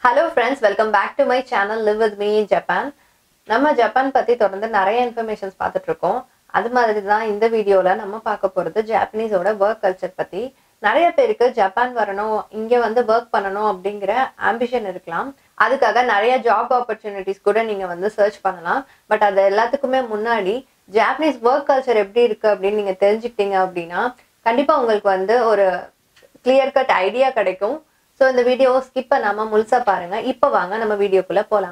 hello friends welcome back to my channel live with me Japan நம்ம Japan பற்றி தொடர்ந்து நிறைய இன்ஃபர்மேஷன்ஸ் பார்த்துட்டு இருக்கோம் அது மாதிரி தான் இந்த வீடியோவில் நம்ம பார்க்க போகிறது ஜாப்பனீஸோட ஒர்க் கல்ச்சர் பற்றி நிறைய பேருக்கு ஜப்பான் வரணும் இங்கே வந்து ஒர்க் பண்ணணும் அப்படிங்கிற ஆம்பிஷன் இருக்கலாம் அதுக்காக நிறைய ஜாப் ஆப்பர்ச்சுனிட்டிஸ் கூட நீங்கள் வந்து சர்ச் பண்ணலாம் பட் அது எல்லாத்துக்குமே முன்னாடி ஜாப்பனீஸ் ஒர்க் கல்ச்சர் எப்படி இருக்குது அப்படின்னு நீங்கள் தெரிஞ்சுக்கிட்டீங்க அப்படின்னா கண்டிப்பாக உங்களுக்கு வந்து ஒரு கிளியர் கட் ஐடியா கிடைக்கும் ஸோ இந்த வீடியோவை ஸ்கிப் பண்ணாம முழுசா பாருங்க இப்போ வாங்க நம்ம வீடியோக்குள்ள போலாம்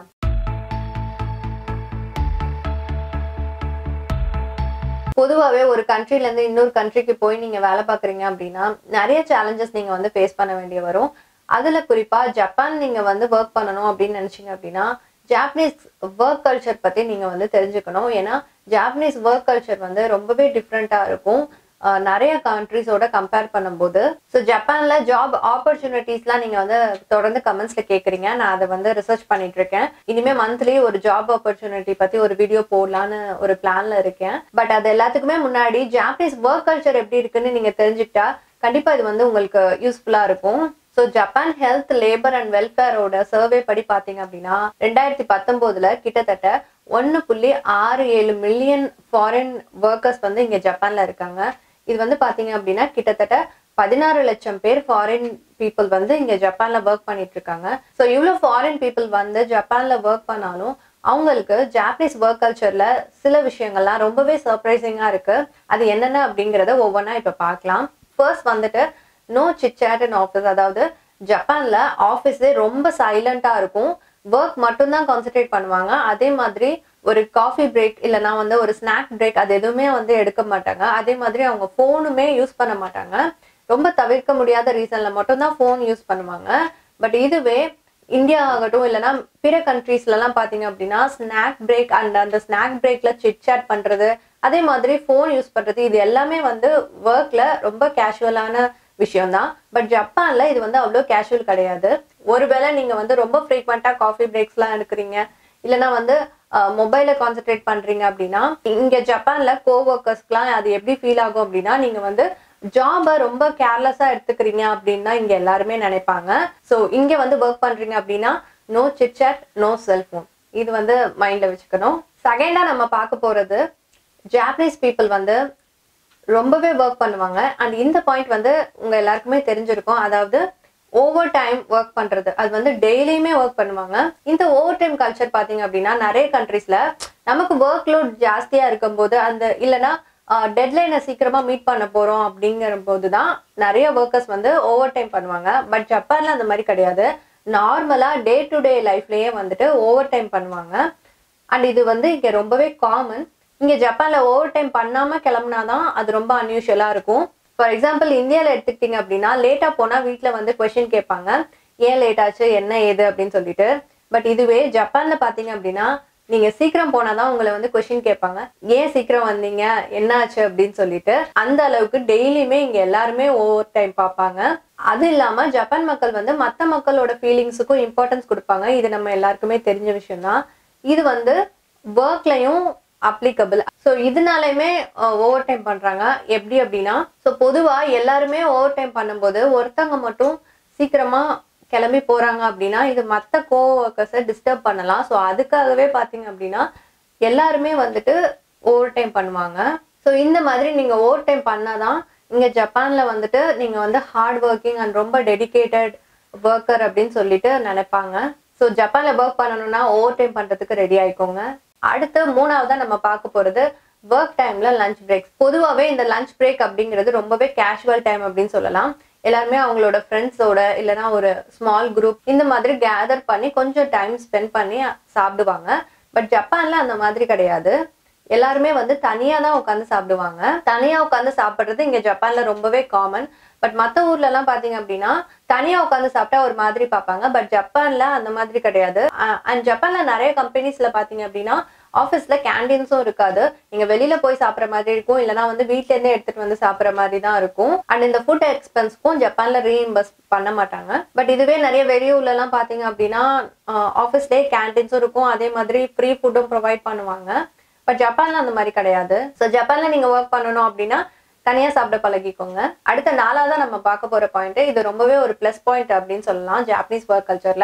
பொதுவாகவே ஒரு countryல இருந்து இன்னொரு கண்ட்ரிக்கு போய் நீங்க வேலை பார்க்குறீங்க அப்படின்னா நிறைய சேலஞ்சஸ் நீங்க வந்து ஃபேஸ் பண்ண வேண்டிய வரும் அதுல குறிப்பா ஜப்பான் நீங்க வந்து ஒர்க் பண்ணணும் அப்படின்னு நினைச்சீங்க அப்படின்னா ஜாப்பனீஸ் ஒர்க் கல்ச்சர் பத்தி நீங்க வந்து தெரிஞ்சுக்கணும் ஏன்னா ஜாப்பனீஸ் ஒர்க் கல்ச்சர் வந்து ரொம்பவே டிஃப்ரெண்டா இருக்கும் அஹ் நிறைய கண்ட்ரிஸோட கம்பேர் பண்ணும்போது ஸோ ஜப்பான்ல ஜாப் ஆப்பர்ச்சுனிட்டிஸ்லாம் நீங்க வந்து தொடர்ந்து கமெண்ட்ஸ்ல கேக்குறீங்க நான் அதை வந்து ரிசர்ச் பண்ணிட்டு இருக்கேன் இனிமே மந்த்லி ஒரு ஜாப் ஆப்பர்ச்சுனிட்டி பத்தி ஒரு வீடியோ போடலான்னு ஒரு பிளான்ல இருக்கேன் பட் அது எல்லாத்துக்குமே முன்னாடி ஜாப்பனீஸ் ஒர்க் கல்ச்சர் எப்படி இருக்குன்னு நீங்க தெரிஞ்சுக்கிட்டா கண்டிப்பா இது வந்து உங்களுக்கு யூஸ்ஃபுல்லா இருக்கும் so Japan health labour and வெல்ஃபேரோட சர்வே படி பார்த்தீங்க அப்படின்னா ரெண்டாயிரத்தி பத்தொம்போதுல கிட்டத்தட்ட ஒன்று புள்ளி ஆறு ஏழு மில்லியன் ஃபாரின் ஒர்க்கர்ஸ் வந்து இங்கே ஜப்பான்ல இருக்காங்க இது வந்து பார்த்தீங்க அப்படின்னா கிட்டத்தட்ட பதினாறு லட்சம் பேர் ஃபாரின் பீப்புள் வந்து இங்கே ஜப்பான்ல ஒர்க் பண்ணிட்டு இருக்காங்க ஸோ இவ்வளோ ஃபாரின் பீப்புள் வந்து ஜப்பான்ல ஒர்க் பண்ணாலும் அவங்களுக்கு ஜாப்பனீஸ் ஒர்க் கல்ச்சர்ல சில விஷயங்கள்லாம் ரொம்பவே சர்ப்ரைசிங்கா இருக்கு அது என்னென்ன அப்படிங்கிறத ஒவ்வொன்றா இப்போ பார்க்கலாம் ஃபர்ஸ்ட் வந்துட்டு நோ சிட்சாட் இன் ஆஃபீஸ் அதாவது ஜப்பான்ல ஆஃபீஸே ரொம்ப சைலண்டா இருக்கும் ஒர்க் மட்டும்தான் கான்சென்ட்ரேட் பண்ணுவாங்க அதே மாதிரி ஒரு காஃபி பிரேக் இல்லைனா வந்து ஒரு ஸ்நாக் பிரேக் அது எதுவுமே வந்து எடுக்க மாட்டாங்க அதே மாதிரி அவங்க ஃபோனுமே யூஸ் பண்ண மாட்டாங்க ரொம்ப தவிர்க்க முடியாத ரீசன்ல மட்டும்தான் ஃபோன் யூஸ் பண்ணுவாங்க பட் இதுவே இந்தியா ஆகட்டும் இல்லைன்னா பிற கண்ட்ரீஸ்லலாம் பார்த்தீங்க அப்படின்னா ஸ்நாக் பிரேக் அண்ட் அந்த ஸ்நாக் பிரேக்ல சிட் சாட் பண்ணுறது அதே மாதிரி ஃபோன் யூஸ் பண்ணுறது இது எல்லாமே வந்து ஒர்க்ல ரொம்ப கேஷுவலான விஷயம்தான் பட் ஜப்பான்ல இது வந்து அவ்வளோ கேஷுவல் கிடையாது ஒருவேளை நீங்க வந்து ரொம்ப ஃப்ரீக்வெண்ட்டாக காஃபி பிரேக்ஸ்லாம் எடுக்கிறீங்க இல்லைன்னா வந்து மொபைலை கான்சென்ட்ரேட் பண்றீங்க அப்படின்னா இங்க ஜப்பான்ல கோவர்க்கர்ஸ்க்குலாம் அது எப்படி ஃபீல் ஆகும் அப்படின்னா நீங்க வந்து ஜாபை ரொம்ப கேர்லெஸ்ஸா எடுத்துக்கிறீங்க அப்படின்னு தான் இங்க எல்லாருமே நினைப்பாங்க ஸோ இங்க வந்து ஒர்க் பண்றீங்க அப்படின்னா நோ சிட்சாட் நோ செல்போன் இது வந்து மைண்ட்ல வச்சுக்கணும் செகண்டா நம்ம பார்க்க போறது ஜாப்பனீஸ் பீப்புள் வந்து ரொம்பவே ஒர்க் பண்ணுவாங்க அண்ட் இந்த பாயிண்ட் வந்து உங்க எல்லாருக்குமே தெரிஞ்சிருக்கும் அதாவது ஓவர் டைம் ஒர்க் பண்றது அது வந்து டெய்லியுமே ஒர்க் பண்ணுவாங்க இந்த ஓவர் டைம் கல்ச்சர் பாத்தீங்க அப்படின்னா நிறைய கண்ட்ரீஸ்ல நமக்கு ஒர்க் லோட் ஜாஸ்தியா இருக்கும்போது அந்த இல்லைன்னா டெட்லைனை சீக்கிரமா மீட் பண்ண போறோம் அப்படிங்கிற போது தான் நிறைய ஒர்க்கர்ஸ் வந்து ஓவர் டைம் பண்ணுவாங்க பட் ஜப்பான்ல அந்த மாதிரி கிடையாது நார்மலா டே டு டே லைஃப்லயே வந்துட்டு ஓவர் டைம் பண்ணுவாங்க அண்ட் இது வந்து இங்க ரொம்பவே காமன் இங்க ஜப்பான்ல ஓவர் டைம் பண்ணாம கிளம்புனாதான் அது ரொம்ப அன்யூஷுவலா இருக்கும் ஃபார் எக்ஸாம்பிள் இந்தியாவில் எடுத்துக்கிட்டீங்க அப்படின்னா லேட்டாக போனால் வீட்டில் வந்து கொஷின் கேட்பாங்க ஏன் லேட் ஆச்சு என்ன ஏது அப்படின்னு சொல்லிட்டு பட் இதுவே ஜப்பானில் பார்த்தீங்க அப்படின்னா நீங்கள் சீக்கிரம் போனால் தான் உங்களை வந்து கொஷின் கேட்பாங்க ஏன் சீக்கிரம் வந்தீங்க என்ன ஆச்சு அப்படின்னு சொல்லிட்டு அந்த அளவுக்கு டெய்லியுமே இங்கே எல்லாருமே ஓவர் டைம் பார்ப்பாங்க அது இல்லாமல் ஜப்பான் மக்கள் வந்து மற்ற மக்களோட ஃபீலிங்ஸுக்கும் இம்பார்ட்டன்ஸ் கொடுப்பாங்க இது நம்ம எல்லாருக்குமே தெரிஞ்ச விஷயம் தான் இது வந்து ஒர்க்லையும் அப்ளிகபிள் ஸோ இதனாலையுமே ஓவர் டைம் பண்றாங்க எப்படி அப்படின்னா ஸோ பொதுவா எல்லாருமே ஓவர் டைம் பண்ணும்போது ஒருத்தவங்க மட்டும் சீக்கிரமா கிளம்பி போறாங்க அப்படின்னா இது மற்ற கோ ஒர்க்கர்ஸை டிஸ்டர்ப் பண்ணலாம் ஸோ அதுக்காகவே பார்த்தீங்க அப்படின்னா எல்லாருமே வந்துட்டு ஓவர் டைம் பண்ணுவாங்க ஸோ இந்த மாதிரி நீங்க ஓவர் டைம் பண்ணாதான் இங்க ஜப்பான்ல வந்துட்டு நீங்க வந்து ஹார்ட் ஒர்க்கிங் அண்ட் ரொம்ப டெடிகேட்டட் ஒர்க்கர் அப்படின்னு சொல்லிட்டு நினைப்பாங்க ஸோ ஜப்பான்ல ஒர்க் பண்ணணும்னா ஓவர் டைம் பண்றதுக்கு ரெடி ஆயிக்கோங்க அடுத்து மூணாவதா நம்ம பார்க்க போறது ஒர்க் டைம்ல லஞ்ச் பிரேக்ஸ் பொதுவாகவே இந்த லஞ்ச் பிரேக் அப்படிங்கிறது ரொம்பவே கேஷுவல் டைம் அப்படின்னு சொல்லலாம் எல்லாருமே அவங்களோட ஃப்ரெண்ட்ஸோட இல்லைன்னா ஒரு ஸ்மால் குரூப் இந்த மாதிரி கேதர் பண்ணி கொஞ்சம் டைம் ஸ்பெண்ட் பண்ணி சாப்பிடுவாங்க பட் ஜப்பான்ல அந்த மாதிரி கிடையாது எல்லாருமே வந்து தனியா தான் உட்காந்து சாப்பிடுவாங்க தனியா உட்காந்து சாப்பிடுறது இங்க ஜப்பான்ல ரொம்பவே காமன் பட் மற்ற ஊர்ல எல்லாம் பாத்தீங்க அப்படின்னா தனியா உட்காந்து சாப்பிட்டா ஒரு மாதிரி பார்ப்பாங்க பட் ஜப்பான்ல அந்த மாதிரி கிடையாது அண்ட் ஜப்பான்ல நிறைய கம்பெனிஸ்ல பாத்தீங்க அப்படின்னா ஆஃபீஸ்ல கேண்டீன்ஸும் இருக்காது நீங்க வெளியில போய் சாப்பிட்ற மாதிரி இருக்கும் இல்லைன்னா வந்து வீட்ல இருந்தே எடுத்துட்டு வந்து சாப்பிட்ற மாதிரி தான் இருக்கும் அண்ட் இந்த ஃபுட் எக்ஸ்பென்ஸ்க்கும் ஜப்பான்ல ரீஇம்பர்ஸ் பண்ண மாட்டாங்க பட் இதுவே நிறைய வெளியூர்ல எல்லாம் பாத்தீங்க அப்படின்னா ஆஃபீஸ்லேயே கேண்டீன்ஸும் இருக்கும் அதே மாதிரி ஃப்ரீ ஃபுட்டும் ப்ரொவைட் பண்ணுவாங்க பட் ஜப்பான்ல அந்த மாதிரி கிடையாது ஸோ ஜப்பான்ல நீங்க ஒர்க் பண்ணணும் அப்படின்னா தனியா சாப்பிட பழகிக்கோங்க அடுத்த நாலாவதா நம்ம பார்க்க போற பாயிண்ட் இது ரொம்பவே ஒரு ப்ளஸ் பாயிண்ட் அப்படின்னு சொல்லலாம் ஜாப்பனீஸ் ஒர்க் கல்ச்சர்ல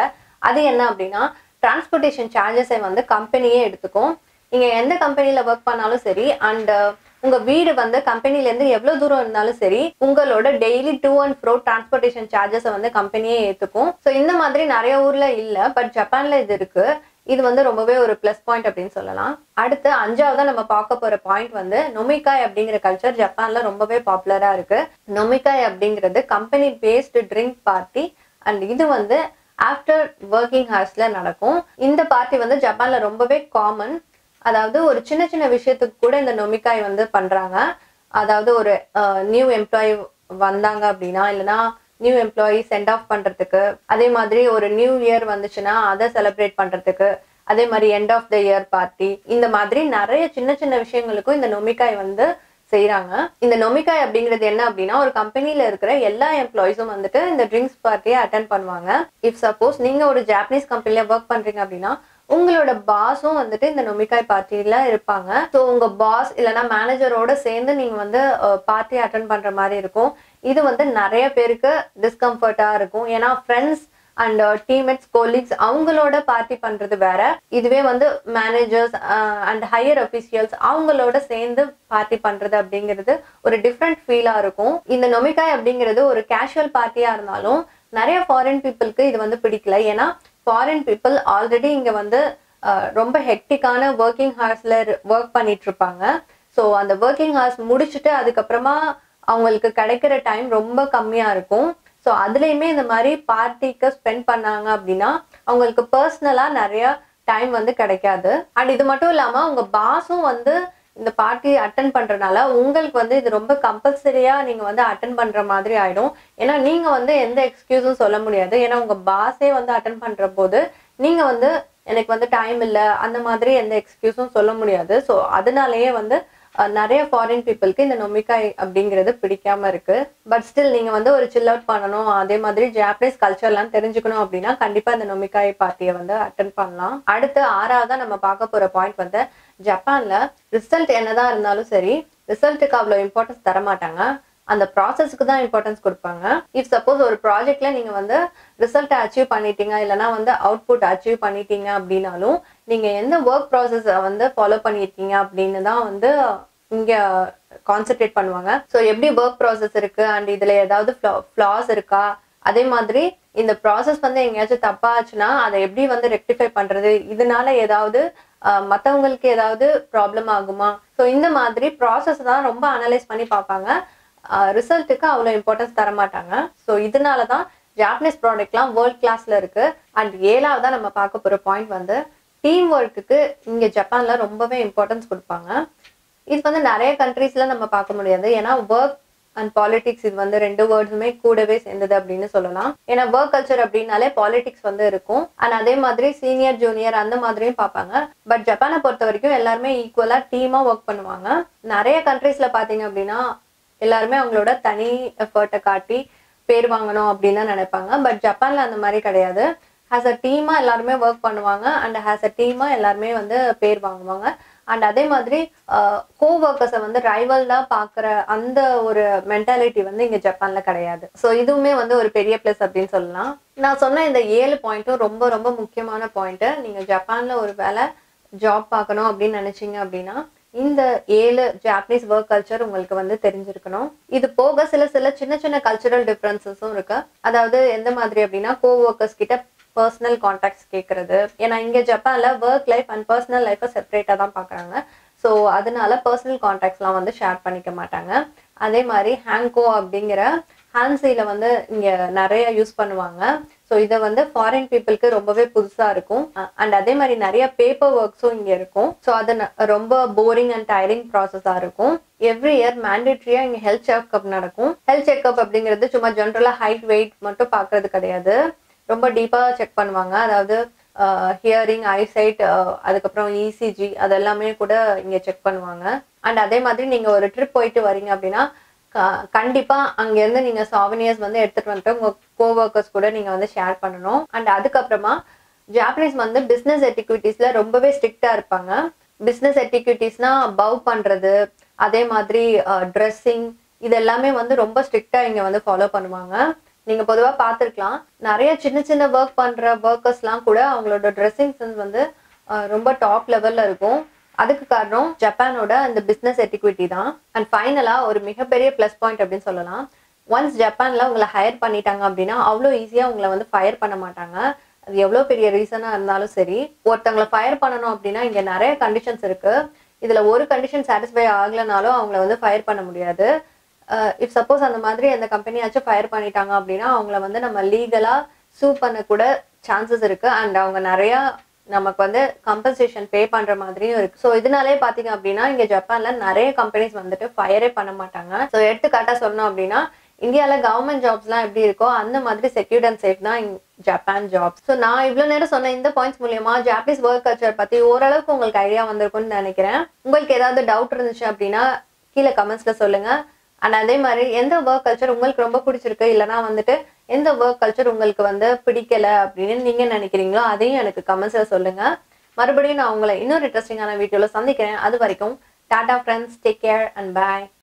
அது என்ன அப்படின்னா டிரான்ஸ்போர்ட்டேஷன் சார்ஜஸை வந்து கம்பெனியே எடுத்துக்கும் நீங்க எந்த கம்பெனில ஒர்க் பண்ணாலும் சரி அண்ட் உங்க வீடு வந்து கம்பெனில இருந்து எவ்வளவு தூரம் இருந்தாலும் சரி உங்களோட daily to and fro transportation சார்ஜஸை வந்து கம்பெனியே ஏத்துக்கும் ஸோ இந்த மாதிரி நிறைய ஊர்ல இல்ல பட் ஜப்பான்ல இது இருக்கு இது வந்து ரொம்பவே ஒரு ப்ளஸ் பாயிண்ட் அப்படின்னு சொல்லலாம் அடுத்து அஞ்சாவதா நம்ம பார்க்க போற பாயிண்ட் வந்து நொமிகாய் அப்படிங்கிற கல்ச்சர் ஜப்பான்ல ரொம்பவே பாப்புலரா இருக்கு நொமிகாய் அப்படிங்கிறது company based drink party and இது வந்து ஆஃப்டர் ஒர்க்கிங் ஹார்ஸ்ல நடக்கும் இந்த பார்ட்டி வந்து ஜப்பான்ல ரொம்பவே காமன் அதாவது ஒரு சின்ன சின்ன விஷயத்துக்கு கூட இந்த நொமிக்காய் வந்து பண்றாங்க அதாவது ஒரு நியூ எம்ப்ளாயி வந்தாங்க அப்படின்னா இல்லைன்னா நியூ எம்ப்ளாயி சென்ட் ஆஃப் பண்றதுக்கு அதே மாதிரி ஒரு நியூ இயர் வந்துச்சுன்னா அதை செலிப்ரேட் பண்றதுக்கு அதே மாதிரி end of the year party இந்த மாதிரி நிறைய சின்ன சின்ன விஷயங்களுக்கும் இந்த நொமிக்காய் வந்து செய்றாங்க இந்த நொமிக்காய் அப்படிங்கிறது என்ன அப்படின்னா ஒரு கம்பெனில இருக்கிற எல்லா எம்ப்ளாயிஸும் வந்துட்டு இந்த ட்ரிங்க்ஸ் பார்ட்டியை அட்டன் பண்ணுவாங்க இஃப் சப்போஸ் நீங்க ஒரு ஜாப்பனீஸ் கம்பெனில ஒர்க் பண்றீங்க அப்படின்னா உங்களோட பாஸும் வந்துட்டு இந்த நொமிக்காய் பார்ட்டியில இருப்பாங்க ஸோ உங்க பாஸ் இல்லைன்னா மேனேஜரோட சேர்ந்து நீங்க வந்து பார்ட்டி அட்டன் பண்ற மாதிரி இருக்கும் இது வந்து நிறைய பேருக்கு டிஸ்கம்ஃபர்ட்டா இருக்கும் ஏன்னா ஃப்ரெண்ட்ஸ் அண்ட் டீம்மேட்ஸ் கொலீக்ஸ் அவங்களோட பார்ட்டி பண்றது வேற இதுவே வந்து மேனேஜர்ஸ் அண்ட் ஹையர் அஃபிஷியல்ஸ் அவங்களோட சேர்ந்து பார்ட்டி பண்றது அப்படிங்கிறது ஒரு டிஃப்ரெண்ட் ஃபீலா இருக்கும் இந்த நொமிக்காய் அப்படிங்கிறது ஒரு கேஷுவல் பார்ட்டியா இருந்தாலும் நிறைய ஃபாரின் பீப்புளுக்கு இது வந்து பிடிக்கல ஏன்னா ஃபாரின் பீப்புள் ஆல்ரெடி இங்க வந்து அஹ், ரொம்ப ஹெக்டிக்கான ஒர்க்கிங் ஹார்ஸ்ல ஒர்க் பண்ணிட்டு இருப்பாங்க ஸோ அந்த ஒர்க்கிங் ஹார்ஸ் முடிச்சுட்டு அதுக்கப்புறமா அவங்களுக்கு கிடைக்கிற டைம் ரொம்ப கம்மியா இருக்கும் ஸோ அதுலேயுமே இந்த மாதிரி பார்ட்டிக்கு ஸ்பெண்ட் பண்ணாங்க அப்படின்னா அவங்களுக்கு பர்சனலாக நிறைய டைம் வந்து கிடைக்காது அண்ட் இது மட்டும் இல்லாமல் உங்கள் பாஸும் வந்து இந்த பார்ட்டி அட்டன் பண்றதுனால உங்களுக்கு வந்து இது ரொம்ப கம்பல்சரியா நீங்க வந்து அட்டன் பண்ற மாதிரி ஆயிடும் ஏன்னா நீங்க வந்து எந்த எக்ஸ்கியூஸும் சொல்ல முடியாது ஏன்னா உங்க பாஸே வந்து அட்டன் பண்ற போது நீங்க வந்து எனக்கு வந்து டைம் இல்லை அந்த மாதிரி எந்த எக்ஸ்கியூஸும் சொல்ல முடியாது ஸோ அதனாலயே வந்து அஹ், நிறைய ஃபாரின் பீப்புளுக்கு இந்த நொமிக்காய் அப்படிங்கிறது பிடிக்காம இருக்கு பட் ஸ்டில் நீங்க வந்து ஒரு சில் அவுட் பண்ணணும் அதே மாதிரி ஜாப்பனீஸ் கல்ச்சர்லாம் தெரிஞ்சுக்கணும் அப்படின்னா கண்டிப்பா இந்த நொமிக்காய் பார்ட்டியை வந்து அட்டன் பண்ணலாம் அடுத்து ஆறாவதா நம்ம பார்க்க போற பாயிண்ட் வந்து ஜப்பான்ல ரிசல்ட் என்னதான் இருந்தாலும் சரி ரிசல்ட்டுக்கு அவ்வளோ இம்பார்ட்டன்ஸ் தர மாட்டாங்க அந்த ப்ராசஸ்க்கு தான் இம்பார்ட்டன்ஸ் கொடுப்பாங்க இஃப் சப்போஸ் ஒரு ப்ராஜெக்ட்ல நீங்க வந்து ரிசல்ட்டை அச்சீவ் பண்ணிட்டீங்க இல்லைன்னா வந்து அவுட்புட் அச்சீவ் பண்ணிட்டீங்க அப்படின்னாலும் நீங்க எந்த ஒர்க் ப்ராசஸ் வந்து ஃபாலோ பண்ணியிருக்கீங்க அப்படின்னு தான் வந்து இங்க கான்சென்ட்ரேட் பண்ணுவாங்க ஸோ எப்படி ஒர்க் ப்ராசஸ் இருக்கு அண்ட் இதுல ஏதாவது ஃப்ளாஸ் இருக்கா அதே மாதிரி இந்த ப்ராசஸ் வந்து எங்கேயாச்சும் தப்பா ஆச்சுன்னா அதை எப்படி வந்து ரெக்டிஃபை பண்றது இதனால ஏதாவது ஆஹ், மத்தவங்களுக்கு ஏதாவது ப்ராப்ளம் ஆகுமா ஸோ இந்த மாதிரி ப்ராசஸ் தான் ரொம்ப அனலைஸ் பண்ணி பார்ப்பாங்க ரிசல்ட்டுக்கு அவ்வளோ இம்பார்ட்டன்ஸ் தர மாட்டாங்க ஸோ இதனால தான் ஜாப்பனீஸ் ப்ராடக்ட்லாம் வேர்ல்ட் கிளாஸ்ல இருக்கு அண்ட் ஏழாவதா நம்ம பார்க்க போற பாயிண்ட் வந்து டீம் ஒர்க்குக்கு இங்க ஜப்பான்ல ரொம்பவே இம்பார்ட்டன்ஸ் கொடுப்பாங்க இது வந்து நிறைய கண்ட்ரீஸ்ல நம்ம பார்க்க முடியாது ஏன்னா ஒர்க் அண்ட் பாலிடிக்ஸ் இது வந்து ரெண்டு வேர்ட்ஸுமே கூடவே சேர்ந்தது அப்படின்னு சொல்லலாம் ஏன்னா ஒர்க் கல்ச்சர் அப்படின்னாலே பாலிடிக்ஸ் வந்து இருக்கும் அண்ட் அதே மாதிரி சீனியர் ஜூனியர் அந்த மாதிரியும் பார்ப்பாங்க பட் ஜப்பானை பொறுத்த வரைக்கும் எல்லாருமே ஈக்குவலா டீமா ஒர்க் பண்ணுவாங்க நிறைய கண்ட்ரீஸ்ல பாத்தீங்க அப்படின்னா எல்லாருமே அவங்களோட தனி எஃபர்ட்டை காட்டி பேர் வாங்கணும் அப்படின்னு தான் நினைப்பாங்க பட் ஜப்பான்ல அந்த மாதிரி கிடையாது ஹாஸ் அ டீமா எல்லாருமே ஒர்க் பண்ணுவாங்க அண்ட் ஹாஸ் அ டீமா எல்லாருமே வந்து பேர் வாங்குவாங்க அண்ட் அதே மாதிரி கோ ஒர்க்கர்ஸை வந்து ரைவல் தான் பார்க்குற அந்த ஒரு மென்டாலிட்டி வந்து இங்கே ஜப்பான்ல கிடையாது ஸோ இதுவுமே வந்து ஒரு பெரிய ப்ளஸ் அப்படின்னு சொல்லலாம் நான் சொன்ன இந்த ஏழு பாயிண்ட்டும் ரொம்ப ரொம்ப முக்கியமான பாயிண்ட்டு நீங்கள் ஜப்பான்ல ஒரு வேலை ஜாப் பார்க்கணும் அப்படின்னு நினைச்சீங்க அப்படின்னா இந்த ஏழு ஜாப்பனீஸ் ஒர்க் கல்ச்சர் உங்களுக்கு வந்து தெரிஞ்சிருக்கணும் இது போக சில சில சின்ன சின்ன கல்ச்சுரல் டிஃப்ரென்சஸும் இருக்கு அதாவது எந்த மாதிரி அப்படின்னா கோ ஒர்க்கர்ஸ் கிட்ட பர்சனல் கான்டாக்ட்ஸ் கேட்கறது ஏன்னா இங்க ஜப்பான்ல ஒர்க் லைஃப் அண்ட் பர்சனல் லைஃப்பை செப்பரேட்டாக தான் பார்க்குறாங்க ஸோ அதனால பர்சனல் கான்டாக்ட்ஸ்லாம் வந்து ஷேர் பண்ணிக்க மாட்டாங்க அதே மாதிரி ஹேங்கோ அப்படிங்கிற ஹான்சியில் வந்து இங்கே நிறைய யூஸ் பண்ணுவாங்க ஸோ இதை வந்து ஃபாரின் பீப்புளுக்கு ரொம்பவே புதுசாக இருக்கும் அண்ட் அதே மாதிரி நிறைய பேப்பர் ஒர்க்ஸும் இங்கே இருக்கும் ஸோ அது ந- ரொம்ப போரிங் அண்ட் டயரிங் ப்ராசஸாக இருக்கும் எவ்ரி இயர் மேண்டேட்ரியாக இங்கே ஹெல்த் செக்அப் நடக்கும் ஹெல்த் செக்அப் அப்படிங்கிறது சும்மா ஜென்ரலாக ஹைட் வெயிட் மட்டும் பார்க்கறது கிடையாது ரொம்ப டீப்பாக செக் பண்ணுவாங்க அதாவது ஹியரிங் ஐசைட் அதுக்கப்புறம் இசிஜி அதெல்லாமே கூட இங்கே செக் பண்ணுவாங்க அண்ட் அதே மாதிரி நீங்கள் ஒரு ட்ரிப் போயிட்டு வரீங்க அப்படின்னா க- கண்டிப்பா அங்கேருந்து நீங்க சாவனியர்ஸ் வந்து எடுத்துட்டு வந்துட்டு உங்க கோவர்க்கர்ஸ் கூட நீங்க வந்து ஷேர் பண்ணணும் அண்ட் அதுக்கப்புறமா ஜாப்பனீஸ் வந்து பிஸ்னஸ் எட்டிக்விட்டிஸ்ல ரொம்பவே ஸ்ட்ரிக்டா இருப்பாங்க பிஸ்னஸ் எட்டிக்விட்டிஸ்னா பவ் பண்றது அதே மாதிரி ட்ரெஸ்ஸிங் இது எல்லாமே வந்து ரொம்ப ஸ்ட்ரிக்டா இங்க வந்து ஃபாலோ பண்ணுவாங்க நீங்க பொதுவா பார்த்திருக்கலாம் நிறைய சின்ன சின்ன ஒர்க் பண்ற ஒர்க்கர்ஸ்லாம் கூட அவங்களோட ட்ரெஸ்ஸிங் சென்ஸ் வந்து அஹ், ரொம்ப டாப் லெவல்ல இருக்கும் அதுக்கு காரணம் ஜப்பானோட அந்த பிசினஸ் எட்டிக்விட்டி தான் அண்ட் ஃபைனலா ஒரு மிகப்பெரிய ப்ளஸ் பாயிண்ட் அப்படின்னு சொல்லலாம் ஒன்ஸ் ஜப்பான்ல உங்களை ஹையர் பண்ணிட்டாங்க அப்படின்னா அவ்வளோ ஈஸியா உங்களை வந்து ஃபயர் பண்ண மாட்டாங்க அது எவ்வளோ பெரிய ரீசனா இருந்தாலும் சரி ஒருத்தவங்களை ஃபயர் பண்ணணும் அப்படின்னா இங்க நிறைய கண்டிஷன்ஸ் இருக்கு இதுல ஒரு கண்டிஷன் சாட்டிஸ்ஃபை ஆகலைனாலும் அவங்கள வந்து ஃபயர் பண்ண முடியாது இஃப் சப்போஸ் அந்த மாதிரி அந்த கம்பெனியாச்சும் ஃபயர் பண்ணிட்டாங்க அப்படின்னா அவங்கள வந்து நம்ம லீகலா சூ பண்ண கூட சான்சஸ் இருக்கு அண்ட் அவங்க நிறைய நமக்கு வந்து கம்பன்சேஷன் பே பண்ற மாதிரியும் இருக்கு ஸோ இதனாலே பாத்தீங்க அப்படின்னா இங்க ஜப்பான்ல நிறைய கம்பெனிஸ் வந்துட்டு ஃபயரே பண்ண மாட்டாங்க ஸோ எடுத்துக்காட்டா சொன்னோம் அப்படின்னா இந்தியால கவர்மெண்ட் ஜாப்ஸ்லாம் எப்படி இருக்கோ அந்த மாதிரி செக்யூர்ட் அண்ட் சேஃப் தான் இங்க ஜப்பான் ஜாப் ஸோ நான் இவ்வளோ நேரம் சொன்ன இந்த பாயிண்ட்ஸ் மூலியமா ஜாப்பனீஸ் ஒர்க் கல்ச்சர் பத்தி ஓரளவுக்கு உங்களுக்கு ஐடியா வந்திருக்கும்னு நினைக்கிறேன் உங்களுக்கு ஏதாவது டவுட் இருந்துச்சு அப்படின்னா கீழே கமெண்ட்ஸ்ல சொல்லுங்க அண்ட் அதே மாதிரி எந்த ஒர்க் கல்ச்சர் உங்களுக்கு ரொம்ப பிடிச்சிருக்கு இல்லைனா வந்துட்டு எந்த ஒர்க் கல்ச்சர் உங்களுக்கு வந்து பிடிக்கல அப்படின்னு நீங்க நினைக்கிறீங்களோ அதையும் எனக்கு கமெண்ட்ஸ்ல சொல்லுங்க மறுபடியும் நான் உங்களை இன்னொரு இன்ட்ரெஸ்டிங்கான வீடியோல சந்திக்கிறேன் அது வரைக்கும் tata friends take care and bye